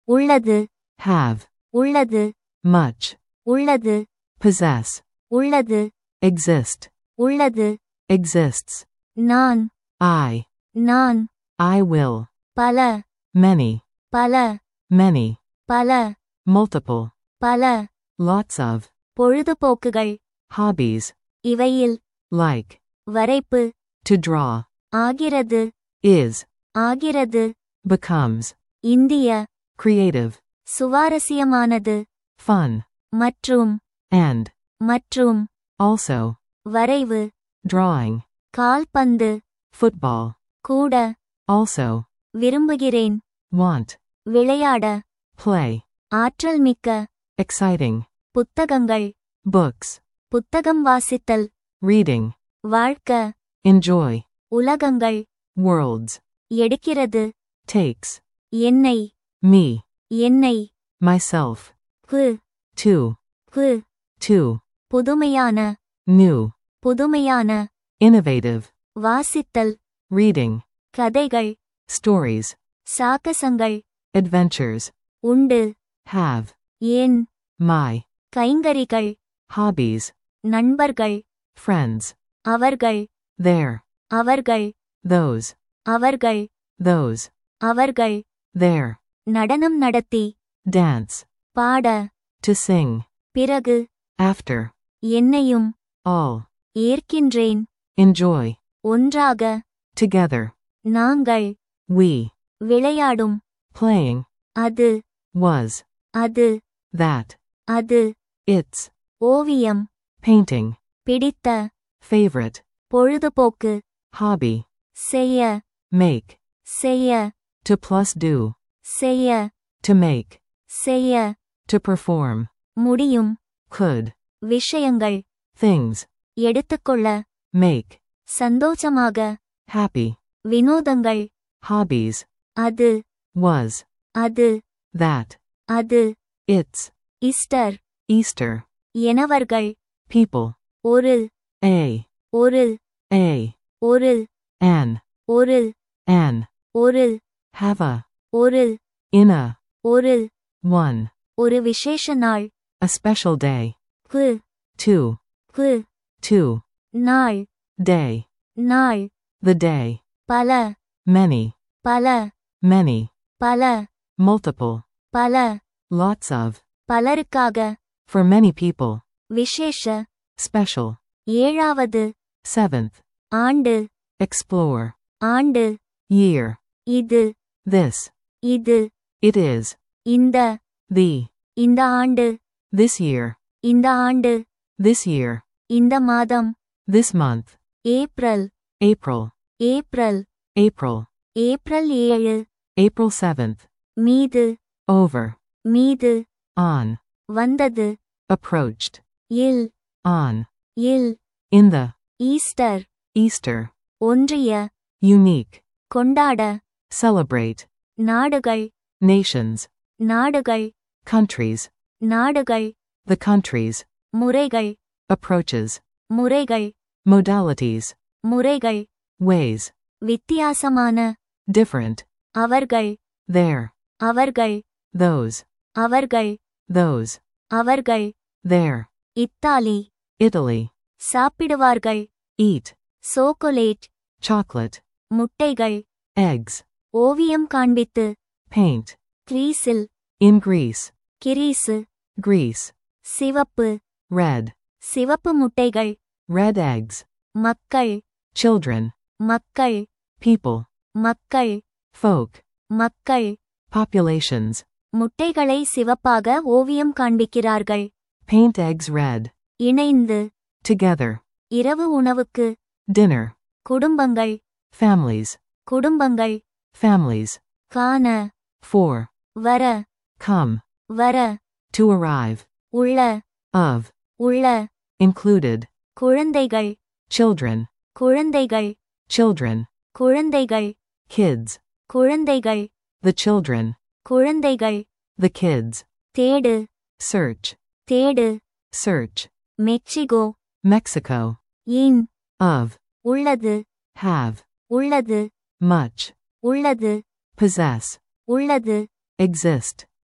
உள்ளது have, உள்ளது much, உள்ளது possess, உள்ளது exist, உள்ளது exists, நான் I, நான் I will, பல many, பல many, பல multiple, பல lots of, பொழுதுபோக்குகள் hobbies, இவையில் like, வரைப்பு to draw, ஆகிறது is, ஆகிறது becomes, இந்திய creative, சுவாரஸ்யமானது fun, மற்றும் and, மற்றும் also, வரைவு drawing, கால்பந்து football, கூட also, விரும்புகிறேன் want, விளையாட play, ஆற்றல் மிக்க exciting, புத்தகங்கள் books, புத்தகம் வாசித்தல் reading, வாழ்க்க enjoy, உலகங்கள் worlds, எடுக்கிறது takes, என்னை me, என்னை myself, கு to, கு to, புதுமையான new, புதுமையான innovative, வாசித்தல் reading, கதைகள் stories, சாகசங்கள் adventures, உண்டு have, ஏன் my, கைங்கரிகள் hobbies, நண்பர்கள் friends, அவர்கள் their, அவர்கள் those, அவர்கள் those, அவர்கள் their, நடனம் நடத்தி dance, பாட to sing, பிறகு after, என்னையும் all, ஏற்கின்றேன் enjoy, ஒன்றாக together, நாங்கள் we, விளையாடும் playing, அது was, அது that, அது it's, ஓவியம் painting, பிடித்த favorite, பொழுதுபோக்கு hobby, செய்ய make, செய்ய to plus do, செய்ய to make, செய்ய to perform, முடியும் could, விஷயங்கள் things, எடுத்துக்கொள்ள make, சந்தோஷமாக happy, வினோதங்கள் hobbies, அது was, அது that, அது it's, இஸ்டர் Easter, எனவர்கள் people, ஒரு a, ஒரு a, ஒரு an, ஒரு an, ஒரு have a, ஒரு in a, ஒரு one, ஒரு விசேஷ நாள் a special day, கு two, கு two, நாள் day, நாள் the day, பல many, பல many, பல multiple, பல lots of, பலருக்காக for many people, விசேஷ special, ஏழாவது seventh, ஆண்டு explore, ஆண்டு year, இது this, இது it is, இந்த the, இந்த ஆண்டு this year, இந்த ஆண்டு this year, இந்த மாதம் this month, April April, April April, April ஏழு April 7th, மீது over, மீது on, வந்தது approached, இல் on, இல் in the, ஈஸ்டர் Easter, ஒன்றிய unique, கொண்டாட celebrate, நாடுகள் nations, நாடுகள் countries, நாடுகள் the countries, முறைகள் approaches, முறைகள் modalities, முறைகள் ways, வித்தியாசமான different, அவர்கள் there, அவர்கள் those, அவர்கள் those, அவர்கள் there, இத்தாலி Italy, சாப்பிடுவார்கள் eat, சோகோலேட் chocolate, முட்டைகள் eggs, ஓவியம் காண்பித்து paint, கிரீஸில் in Greece, கிரீசு Greece, சிவப்பு red, சிவப்பு முட்டைகள் red eggs, மக்கள் children, மக்கள் people, மக்கள் folk, மக்கள் populations, முட்டைகளை சிவப்பாக ஓவியம் காண்பிக்கிறார்கள் paint eggs red, இணைந்து together, இரவு உணவுக்கு dinner, குடும்பங்கள் families, குடும்பங்கள் families, காண for, வர come, வர to arrive, உள்ள of, உள்ள included, குழந்தைகள் children, குழந்தைகள் children, குழந்தைகள் kids, குழந்தைகள் the children, குழந்தைகள் the kids, தேடு search, தேடு search, மெக்சிகோ Mexico, இன் of, உள்ளது have, உள்ளது much, உள்ளது possess, உள்ளது exist,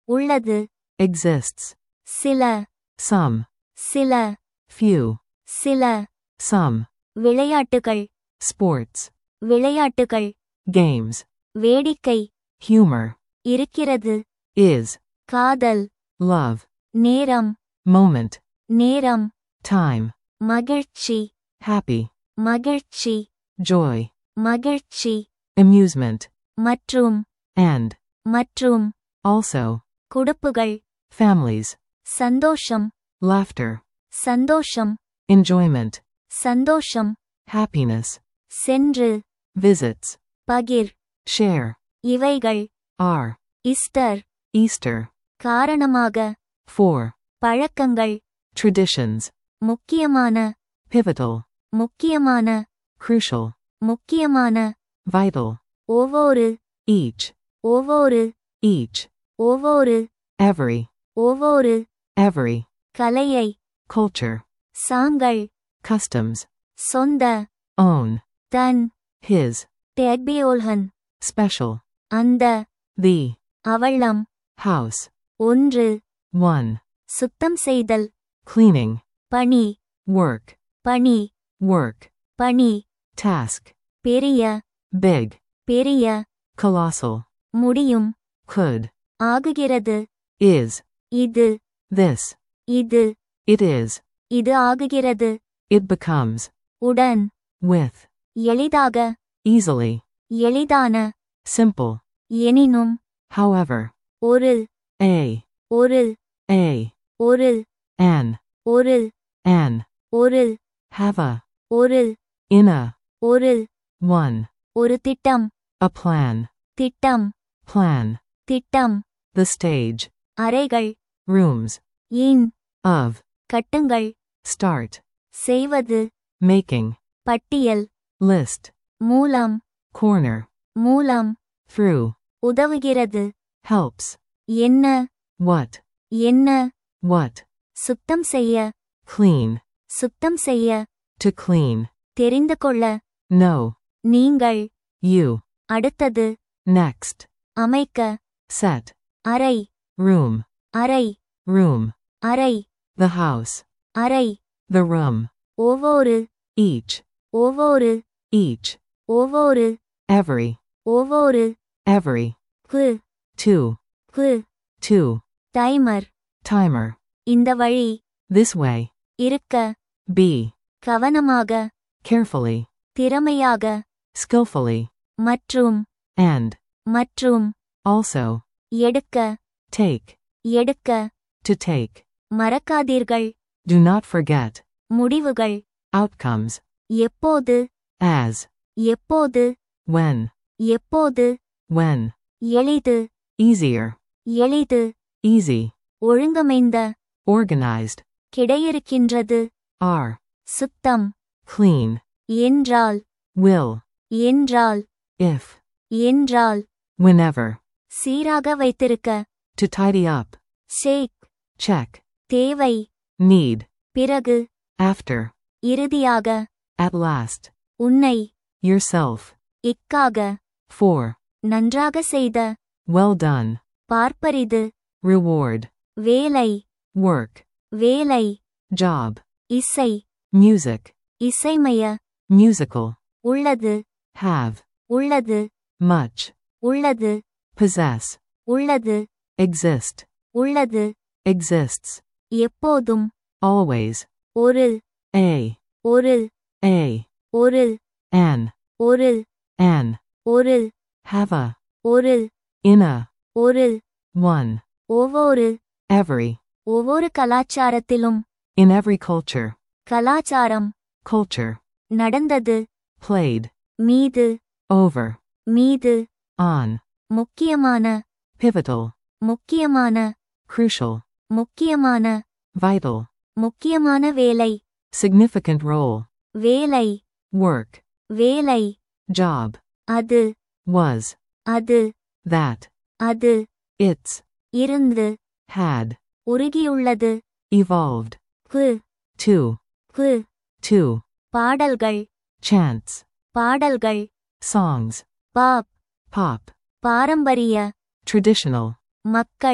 உள்ளது exists, சில some, சில few, சில some, விளையாட்டுகள் sports, விளையாட்டுகள் games, வேடிக்கை humor, இருக்கிறது is, காதல் love, நேரம் moment, நேரம் time, மகிழ்ச்சி happy, மகிழ்ச்சி joy, மகிழ்ச்சி amusement, மற்றும் and, மற்றும் also, குடுப்புகள் families, சந்தோஷம் laughter, சந்தோஷம் enjoyment, சந்தோஷம் happiness, சென்று visits, பகிர் share, இவைகள் are, இஸ்டர் Easter, காரணமாக for, பழக்கங்கள் traditions, முக்கியமான pivotal, முக்கியமான crucial, முக்கியமான vital, ஒவ்வொரு each, ஒவ்வொரு each, ஒவ்வொரு every, ஒவ்வொரு every, கலையை culture, சாங்கள் customs, சொந்த own, தன் his, டெக்பியோல்ஹன் special, அந்த the, அவளம் house, ஒன்று one, சுத்தம் செய்தல் cleaning, பணி work, பணி work, பணி task, பெரிய big, பெரிய colossal, முடியும் could, ஆகுகிறது is, இது this, இது it is, இது ஆகுகிறது it becomes, உடன் with, எளிதாக easily, எளிதான simple, எனினும் however, ஒரு a, ஒரு a, ஒரு an, ஒரு an, ஒரு have a, ஒரு in a, ஒரு one, ஒரு திட்டம் a plan, திட்டம் plan, திட்டம் the stage, அறைகள் rooms, இன் of, கட்டுங்கள் start, செய்வது making, பட்டியல் list, மூலம் corner, மூலம் through, உதவுகிறது helps, என்ன what, என்ன what, சுத்தம் செய்ய clean, சுத்தம் செய்ய to clean, தெரிந்து கொள்ள know, நீங்கள் you, அடுத்தது next, அமைக்க set, அறை room, அறை room, அறை the house, அறை the room, ஒவ்வொரு each, ஒவ்வொரு each, ஒவ்வொரு every, ஒவ்வொரு every, கு two, கு two, டைமர் timer, இந்த வழி this way, இருக்க be, கவனமாக carefully, திறமையாக skillfully, மற்றும் and, மற்றும் also, எடுக்க take, எடுக்க to take, மறக்காதீர்கள் do not forget, முடிவுகள் outcomes, எப்போது as, எப்போது when, எப்போது when, எளிது easier, எளிது easy, ஒழுங்கமைந்த organized, கிடையிருக்கின்றது are, சுத்தம் clean, என்றால் will, என்றால் if, என்றால் whenever, சீராக வைத்திருக்க to tidy up, shake check, தேவை need, பிறகு after, இறுதியாக at last, உன்னை yourself, இக்காக for, நன்றாக செய்த well done, பார்ப்பரிது reward, வேலை work, வேலை job, இசை music, இசைமய musical, உள்ளது have, உள்ளது much, உள்ளது possess, உள்ளது exist, உள்ளது exists, எப்போதும் always, ஒரு a, ஒரு a, ஒரு an, ஒரு an, ஒரு have a, ஒரு in a, ஒரு one, ஒவ்வொரு every, ஒவ்வொரு கலாச்சாரத்திலும் in every culture, கலாச்சாரம் culture, நடந்தது played, மீது over, மீது on, முக்கியமான pivotal, முக்கியமான crucial, முக்கியமான vital, முக்கியமான வேலை significant role, வேலை work, வேலை job, அது was, அது that, அது its, இருந்து had, உருகியுள்ளது evolved, கு to, கு to, பாடல்கள் chants, பாடல்கள் songs, பாப் pop, பாரம்பரிய traditional, மக்கள்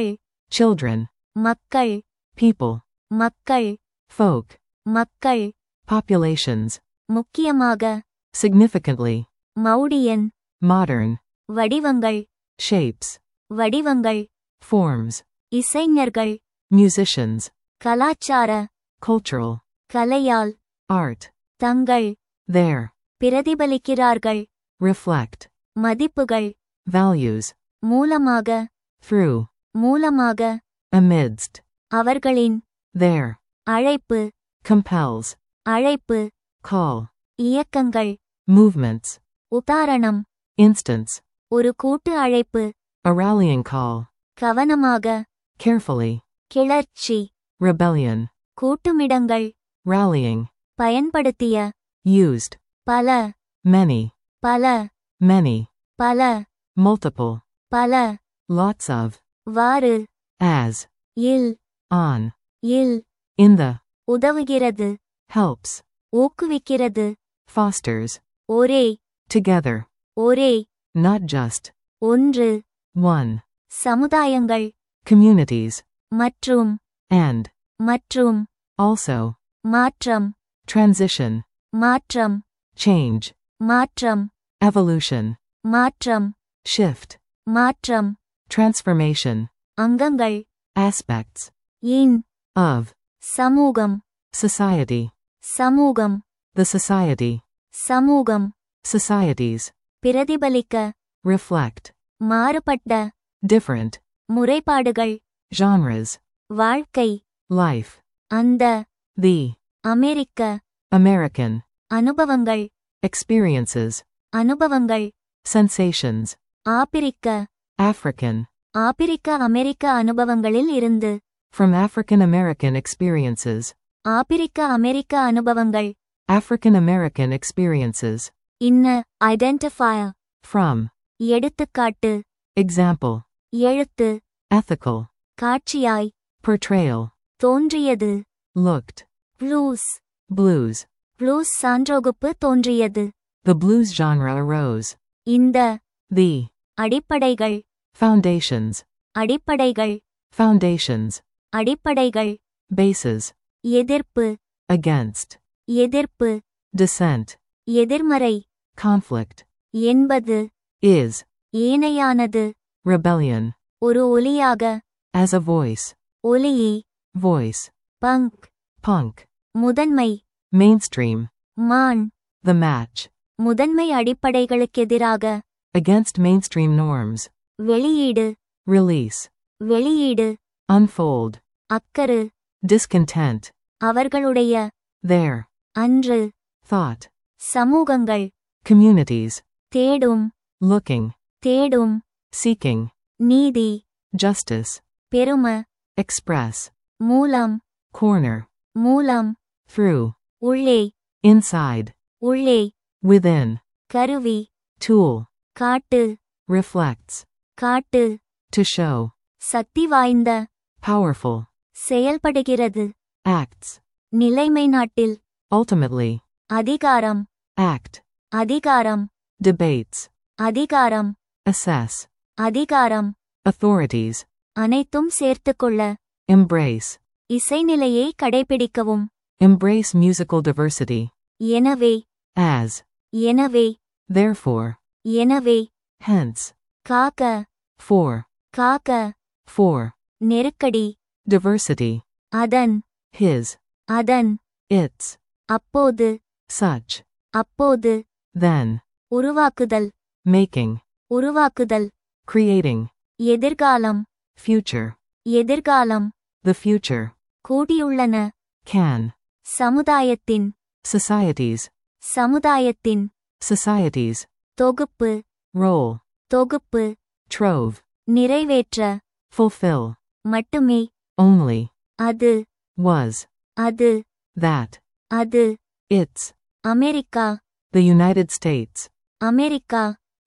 children, மக்கள் people, மக்கள் folk, மக்கள் populations, முக்கியமாக significantly, மௌடியன் modern, வடிவங்கள் shapes, வடிவங்கள் forms, இசைஞர்கள் musicians, கலாச்சார cultural, கலையால் art, தங்கள் their, பிரதிபலிக்கிறார்கள் reflect, மதிப்புகள் values, மூலமாக through, மூலமாக amidst, அவர்களின் their, அழைப்பு compels, அழைப்பு call, இயக்கங்கள் movements, உதாரணம் instance, ஒரு கூட்டு அழைப்பு a rallying call, கவனமாக carefully, கிளர்ச்சி rebellion, கூட்டுமிடங்கள் rallying, பயன்படுத்திய used, பல many, பல many, பல multiple, பல lots of, வாறு as, இல் on, இல் in the, உதவுகிறது helps, ஊக்குவிக்கிறது fosters, ஒரே together, ஒரே not just, ஒன்று one, சமுதாயங்கள் communities, மற்றும் and, மற்றும் also, மாற்றம் transition, மாற்றம் change, மாற்றம் evolution, மாற்றம் shift, மாற்றம் transformation, அங்கங்கள் aspects, இன் of, சமூகம் society, சமூகம் the society, சமூகம் societies, பிரதிபலிக்க reflect, மாறுபட்ட different, முறைப்பாடுகள் genres, வாழ்க்கை life, அந்த the, அமெரிக்க American, அனுபவங்கள் experiences, அனுபவங்கள் sensations, ஆப்பிரிக்க African, ஆப்பிரிக்க அமெரிக்க அனுபவங்களில் இருந்து from African American experiences, ஆப்பிரிக்க அமெரிக்க அனுபவங்கள் African American experiences, இன்ன ஐடென்டிஃபயர் from, எடுத்துக்காட்டு example, எழுத்து ethical, காட்சியாய் portrayal, தோன்றியது looked, ப்ளூஸ் blues, ப்ளூஸ் சான்றொகுப்பு தோன்றியது the blues genre arose, இந்த the, அடிப்படைகள் foundations, அடிப்படைகள் foundations, அடிப்படைகள் bases, எதிர்ப்பு against, எதிர்ப்பு dissent, எதிர்மறை conflict, என்பது is, ஏனையானது rebellion, ஒரு ஒலியாக as a voice, ஒலியை voice, பங்க் punk, முதன்மை mainstream, மான் the match, முதன்மை அடிப்படைகளுக்கெதிராக against mainstream norms, வெளியீடு release, வெளியீடு unfold, அக்கறு discontent, அவர்களுடைய their, அன்று thought, சமூகங்கள் communities, தேடும் looking, தேடும் seeking, நீதி justice, பெரும express, மூலம் corner, மூலம் through, உள்ளே inside, உள்ளே within, கருவி tool, காட்டு reflects, காட்டு to show, சக்தி வாய்ந்த powerful, செயல்படுகிறது acts, நிலைமை நாட்டில் ultimately, அதிகாரம் act, அதிகாரம் debates, அதிகாரம் assess, அதிகாரம் authorities, அனைத்தும் சேர்த்துக்கொள்ள embrace, இசைநிலையை கடைபிடிக்கவும் embrace musical diversity, எனவே as, எனவே therefore, எனவே hence, காக்க for, காக்க for, நெருக்கடி diversity, அதன் his, அதன் its, அப்போது such, அப்போது then, உருவாக்குதல் making, உருவாக்குதல் creating, எதிர்காலம் future, எதிர்காலம் the future, கூடியுள்ளன can, சமுதாயத்தின் societies, சமுதாயத்தின் societies, தொகுப்பு role, தொகுப்பு trove, நிறைவேற்ற fulfill, மட்டுமே only, அது was, அது that, அது its, America the United States, America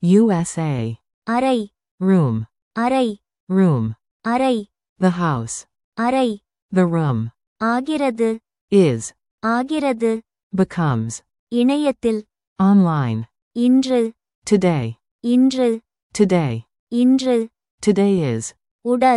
USA, அறை room, அறை room, அறை the house, அறை the room, ஆகிறது is, ஆகிறது becomes, இணையத்தில் online, இன்று today, இன்று today, இன்று today is, உடல்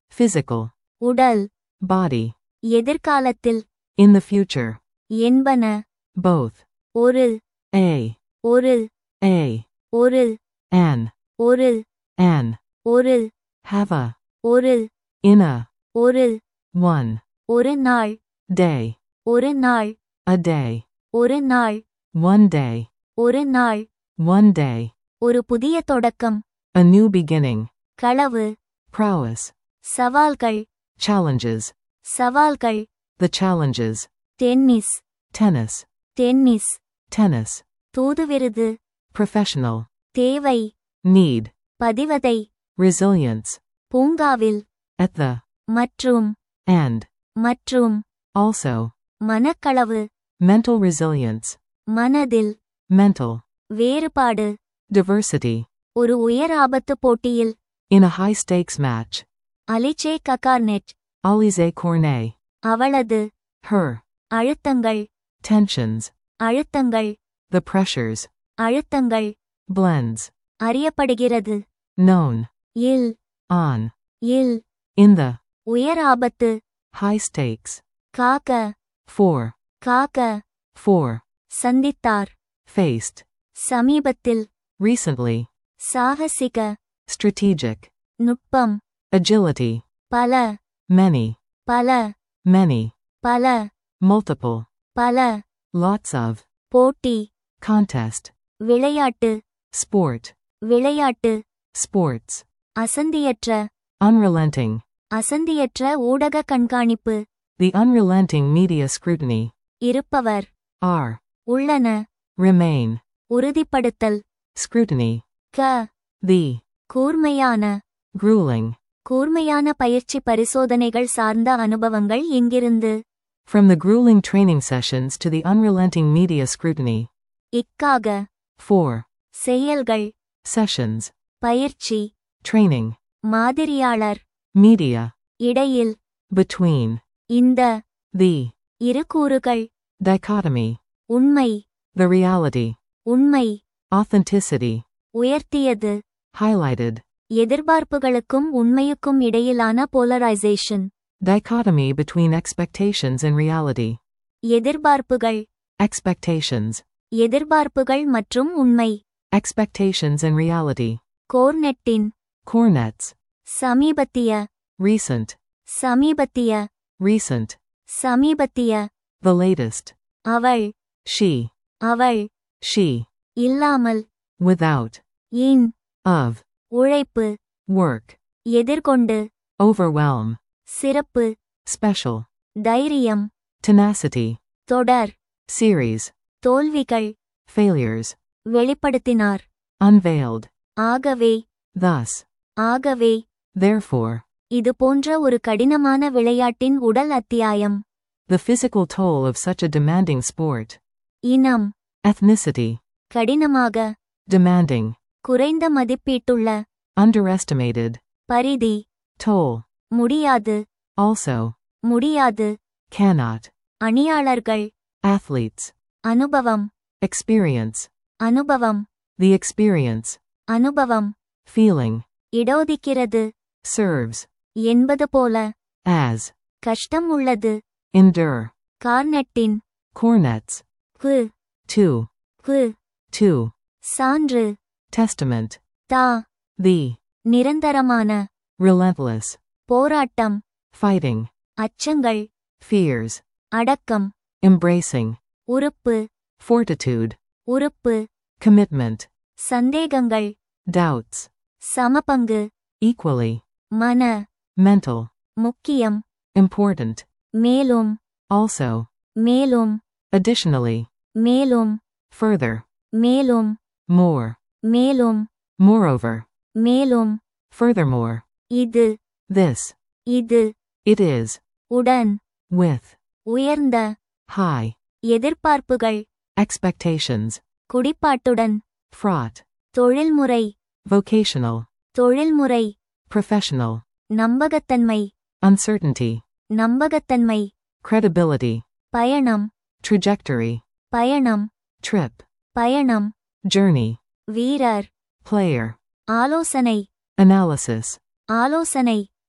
physical, உடல் body, எதிர்காலத்தில் in the future, என்பன both, ஒரு a, ஒரு a, ஒரு an, ஒரு an, ஒரு have a, ஒரு in a, ஒரு one, ஒரு நாள் day, ஒரு நாள் a day, ஒரு நாள் one day, ஒரு நாள் one day, ஒரு புதிய தொடக்கம் a new beginning, களவு prowess, சவால்கள் challenges, சவால்கள் the challenges, tennis tennis, tennis tennis, தூதுவிருது professional, தேவை need, பதிவதை resilience, பூங்காவில் at the, மற்றும் and, மற்றும் also, மனக்களவு mental resilience, மனதில் mental, வேறுபாடு diversity, ஒரு உயர் ஆபத்து போட்டியில் in a high stakes match, அலிச்சே ககார்னெட் Alize Cornet, அவளது her, அழுத்தங்கள் tensions, அழுத்தங்கள் the pressures, அழுத்தங்கள் blends, அறியப்படுகிறது known, இல் on, இல் in the, உயர் ஆபத்து high stakes, காக்க for, காக்க for, சந்தித்தார் faced, சமீபத்தில் recently, சாகசிக strategic, நுட்பம் agility, பல many, பல many, பல multiple, பல lots of, போட்டி contest, விளையாட்டு sport, விளையாட்டு sports, அசந்தியற்ற unrelenting, அசந்தியற்ற ஊடக கண்காணிப்பு the unrelenting media scrutiny, இருப்பவர் are, உள்ளன remain, உறுதிப்படுத்தல் scrutiny, க the, கூர்மையான grueling, கூர்மையான பயிற்சி பரிசோதனைகள் சார்ந்த அனுபவங்கள் இங்கிருந்து from the grueling training sessions to the unrelenting media scrutiny, இக்காக for, செயல்கள் sessions, பயிற்சி training, மாதிரியாளர் media, இடையில் between, இந்த the, இரு கூறுகள் dichotomy, உண்மை the reality, உண்மை authenticity, உயர்த்தியது highlighted, எதிர்பார்ப்புகளுக்கும் உண்மையுக்கும் இடையிலான polarisation dichotomy between expectations and reality, எதிர்பார்ப்புகள் expectations, எதிர்பார்ப்புகள் மற்றும் உண்மை expectations and reality, கோர்னெட்டின் cornets, சமீபத்திய recent, சமீபத்திய recent, சமீபத்திய the latest, அவள் she, அவள் she, இல்லாமல் without, இன் of, உழைப்பு work, எதிர்கொண்டு overwhelm, சிறப்பு special, தைரியம் tenacity, தொடர் series, தோல்விகள் failures, வெளிப்படுத்தினார் unveiled, ஆகவே thus, ஆகவே therefore, இது போன்ற ஒரு கடினமான விளையாட்டின் உடல் அத்தியாயம் the physical toll of such a demanding sport, இனம் ethnicity, கடினமாக demanding, குறைந்த மதிப்பீட்டுள்ள underestimated, பரிதி toll, முடியாது also, முடியாது cannot, அணியாளர்கள் athletes, அனுபவம் experience, அனுபவம் the experience, அனுபவம் feeling, இடஒதுக்கிறது serves, என்பது போல as, கஷ்டம் உள்ளது endure, கார்னெட்டின் cornets, கு to, கு to, சான்று testament, தா the, நிரந்தரமான relentless, போராட்டம் fighting, அச்சங்கள் fears, அடக்கம் embracing, உறுப்பு fortitude, உறுப்பு commitment, சந்தேகங்கள் doubts, சமபங்கு equally, மன mental, முக்கியம் important, மேலும் also, மேலும் additionally, மேலும் further, மேலும் more, மேலும் moreover, மேலும் furthermore, இது this, இது it is, உடன் with, உயர்ந்த high, எதிர்பார்ப்புகள் expectations, குடிப்பாட்டுடன் fraught, தொழில்முறை vocational, தொழில்முறை professional, நம்பகத்தன்மை uncertainty, நம்பகத்தன்மை credibility, பயணம் trajectory, பயணம் trip, பயணம் journey, வீரர் player, ஆலோசனை analysis, ஆலோசனை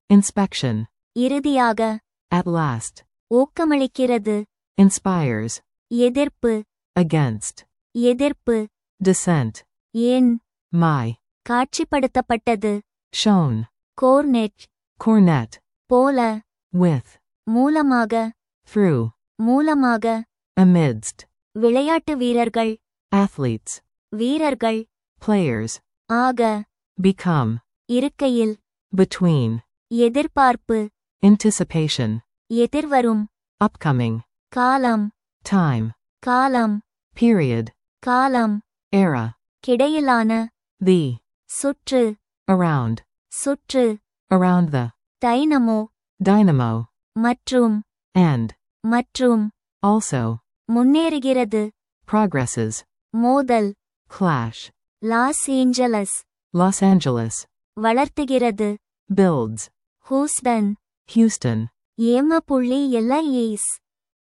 inspection, இறுதியாக at last, ஊக்கமளிக்கிறது inspires, எதிர்ப்பு against, எதிர்ப்பு dissent, ஏன் my, காட்சிப்படுத்தப்பட்டது shown, கோர்னெட் cornet, போல with, மூலமாக through, மூலமாக amidst, விளையாட்டு வீரர்கள் athletes, வீரர்கள் players, ஆக become, இருக்கையில் between, எதிர்பார்ப்பு anticipation, எதிர்வரும் upcoming, காலம் time, காலம் period, காலம் era, கிடையிலான the, சுற்று around, சுற்று around the, டைனமோ dynamo, மற்றும் and, மற்றும் also, முன்னேறுகிறது progresses, மோதல் clash, Los Angeles Los Angeles, வளர்த்துகிறது builds, ஹூஸ்டன் Houston, ஏம புள்ளி எல்ஐஏஸ்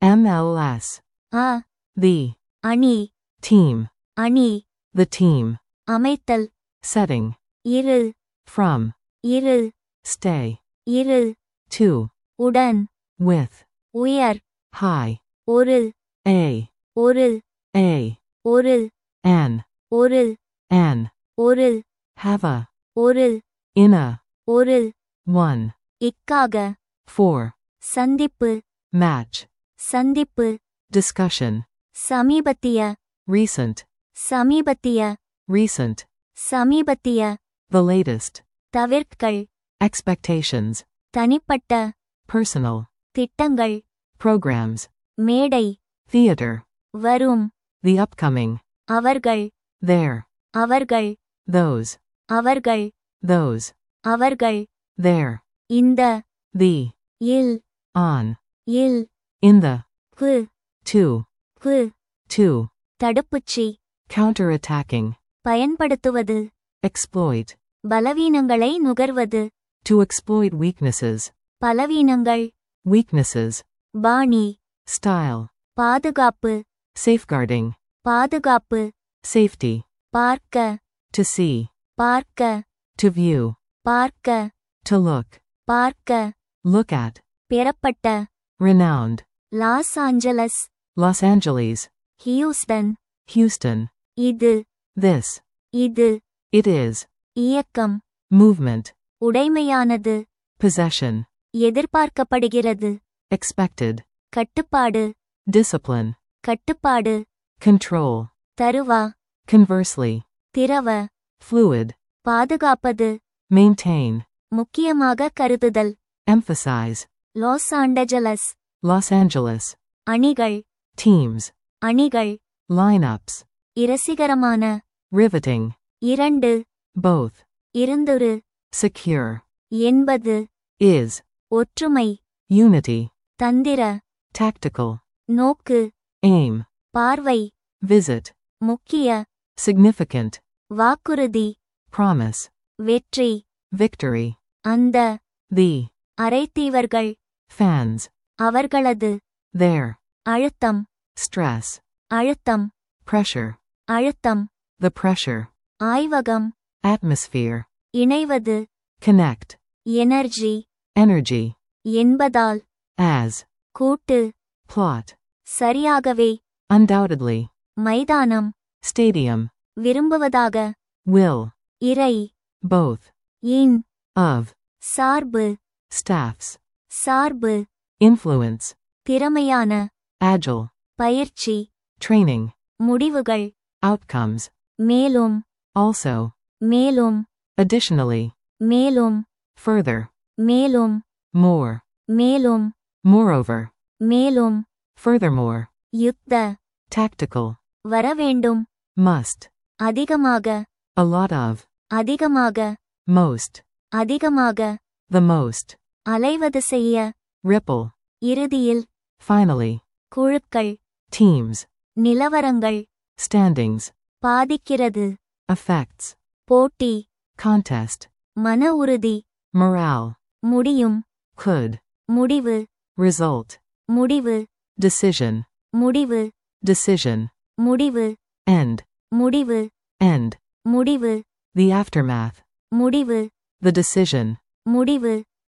MLS, ஆ the, அணி team, அணி the team, அமைத்தல் setting, இரு from, இரு stay, இரு to, உடன் with, உயர் high, ஒரு a, ஒரு a, ஒரு an, ஒரு an, ஒரு have a, ஒரு in a, ஒரு one, இக்காக for, சந்திப்பு match, சந்திப்பு discussion, சமீபத்திய recent, சமீபத்திய recent, சமீபத்திய the latest, தவிர்க்கள் expectations, தனிப்பட்ட personal, திட்டங்கள் programs, மேடை theater, வரும் the upcoming, அவர்கள் there, அவர்கள் those, அவர்கள் those, அவர்கள் there, இந்த the, இல் on, இல் in the, கு to, கு to, தடுப்புச்சி counterattacking, பயன்படுத்துவது exploit, பலவீனங்களை நுகர்வது to exploit weaknesses, பலவீனங்கள் weaknesses, பாணி style, பாதுகாப்பு safeguarding, பாதுகாப்பு safety, பார்க்க to see, பார்க்க to view, பார்க்க to look, பார்க்க look at, பெறப்பட்ட renowned, Los Angeles Los Angeles, Houston Houston, இது this, இது it is, இயக்கம் movement, உடைமையானது possession, எதிர்பார்க்கப்படுகிறது expected, கட்டுப்பாடு discipline, கட்டுப்பாடு control, தருவா conversely, திரவ fluid, பாதுகாப்பது maintain, முக்கியமாக கருதுதல் emphasize, Los Angeles Los Angeles, அணிகள் teams, அணிகள் lineups, இரசிகரமான riveting, இரண்டு both, இருந்துரு secure, என்பது is, ஒற்றுமை unity, தந்திர tactical, நோக்கு aim, பார்வை visit, முக்கிய significant, வாக்குறுதி promise, வெற்றி victory, அந்த the, அரைத்தீவர்கள் fans, அவர்களது their, அழுத்தம் stress, அழுத்தம் pressure, அழுத்தம் the pressure, ஆய்வகம் atmosphere, இணைவது connect, எனர்ஜி energy, என்பதால் as, கூட்டு plot, சரியாகவே undoubtedly, மைதானம் stadium, விரும்புவதாக will, இறை both, இன் of, சார்பு staffs, சார்பு influence, திறமையான agile, பயிற்சி training, முடிவுகள் outcomes, மேலும் also, மேலும் additionally, மேலும் further, மேலும் more, மேலும் moreover, மேலும் furthermore, யுத்த tactical, வரவேண்டும் must, அதிகமாக a lot of, அதிகமாக most, அதிகமாக the most, அலைவது செய்ய ripple, இறுதியில் finally, குழுக்கள் teams, நிலவரங்கள் standings, பாதிக்கிறது effects, போட்டி contest, மன உறுதி morale, முடியும் could, முடிவு result, முடிவு decision, முடிவு decision, முடிவு end, முடிவு end, முடிவு the aftermath, முடிவு the decision, முடிவு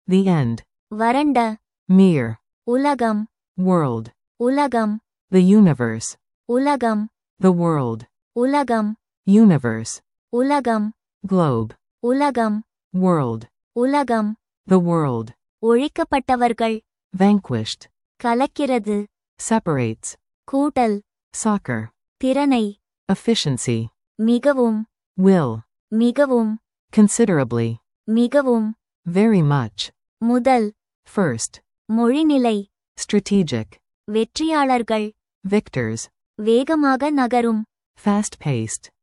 The end. வறண்ட Mere. உலகம் World. உலகம் The universe. உலகம் The world. உலகம் Universe. உலகம் Globe. உலகம் World. உலகம் The world. ஒழிக்கப்பட்டவர்கள் Vanquished. கலக்கிறது Separates. கூட்டல் Soccer. திறனை Efficiency. மிகவும் Will. மிகவும் Considerably. மிகவும் Very much. முதல் First. மொழிநிலை Strategic. வெற்றியாளர்கள் Victors. வேகமாக நகரும் Fast paced.